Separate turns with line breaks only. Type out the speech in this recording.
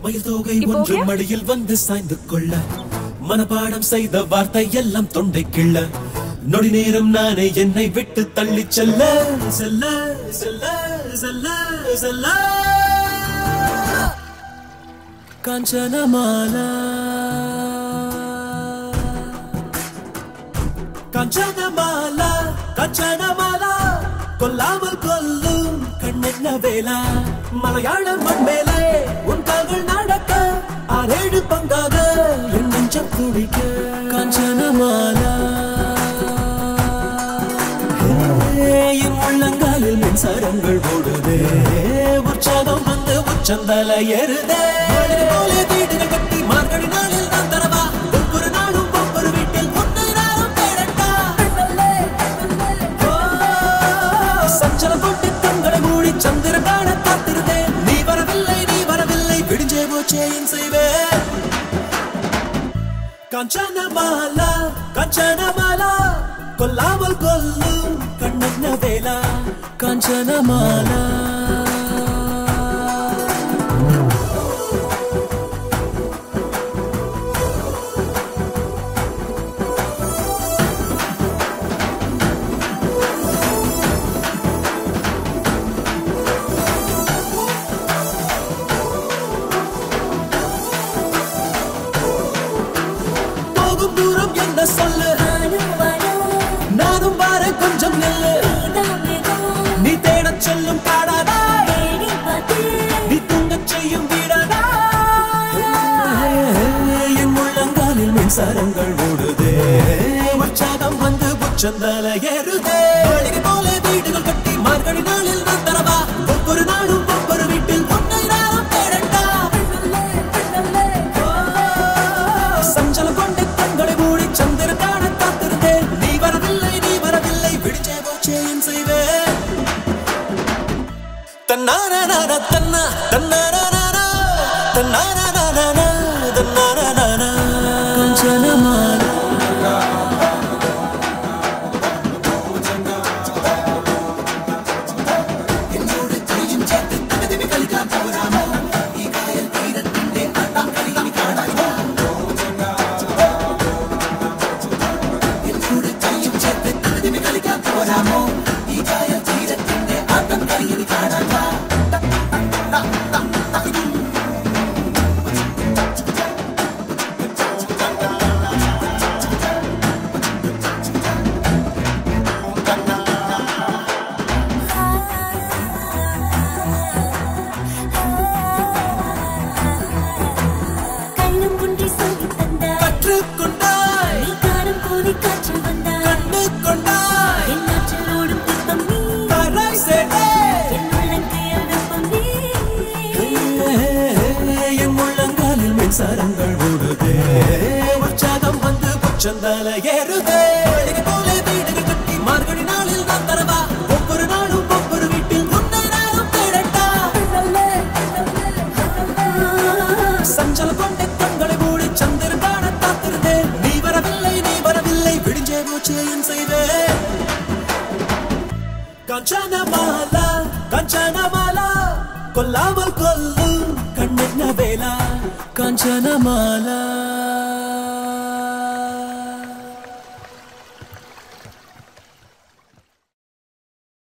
மயில் தோகை
இப்போ
ஒன்று
okay?
மடியில் வந்து சாய்ந்து கொள்ள மனப்பாடம் செய்த வார்த்தை எல்லாம் தொண்டை கிள்ள நொடி நேரம் நானே என்னை விட்டு தள்ளி செல்ல செல்ல செல்ல செல்ல செல்ல காஞ்சனமாலா காஞ்சனமாலா காஞ்சனமாலா கொல்லாமல் கொல்லும் கண்ணென்ன வேலா மலையாள மண் மேலே உன் கால்கள் நடக்க ஆறேழு பங்காக என் நெஞ்சம் துடிக்க காஞ்சனமாலா என் உள்ளங்காலில் மின்சாரங்கள் ஓடுதே உற்சாகம் வந்து உச்சந்தல ஏறுதே மாளிகை போலே வீடுகள் கட்டி மார்கழி நாளில் நான் தரவா ஒவ்வொரு நாளும் ஒவ்வொரு வீட்டில் உன்னை நானும் தேடட்டா ஓ, சஞ்சலம் கொண்டு கண்களை மூடி சந்திர காண காத்திருந்தேன் நீ வரவில்லை நீ வரவில்லை விடிஞ்சே போச்சே என் செய்வேன் காஞ்சனமாலா காஞ்சனமாலா கொல்லாமல் கொல்லும் கண்ணன்ன வேலா காஞ்சனமாலா போகும் தூரம் என்ன சொல்லு நானும் வார கொஞ்சம் நெல்லு நீ தேடச் செல்லும் காடாதா நீ தூங்கச் செய்யும் வீடாதா என் உள்ளங்காலில் மின்சாரங்கள் ஓடுதே உற்சாகம் வந்து உச்சந்தல ஏறுதே மாளிகை போல வீடுகள் கட்டி மார்கழி நாளில் நான் தரவா ஒவ்வொரு நாளும் ஒவ்வொரு வீட்டில் உன்னை நானும் தேடட்டா சஞ்சலம் கொண்டு கண்களை மூடி சந்திர காண காத்திருந்தேன் நீ வரவில்லை நீ வரவில்லை விடிச்சே போச்சே என் செய்வேன் தன்னான தன்னா தன்னான தன்னான தன்னான கஞ்சனமான கற்றுக்கொண்டாய் கண்டு கொண்டாய் தராய் சேட்டே என் உள்ளங்காலில் மின்சாரங்கள் ஓடுதே உற்சாகம் வந்து உச்சந்தல ஏறுதே மாளிகை போல வீடுகள் கட்டி மார்கழி நாளில் நான் தரவா ஒவ்வொரு நாளும் ஒவ்வொரு வீட்டில் உன்னை நானும் தேடட்டா சஞ்சலம் கொண்ட கண்களை மூடி சந்திர காண காத்திருந்தேன் நீ வரவில்லை நீ வரவில்லை விடிஞ்சே போச்சே என் செய்வேன் கஞ்சனமாலா கஞ்சனமாலா கொல்லாமல் கொல்லும் கண்ணென்ன வேலா கஞ்சனமாலா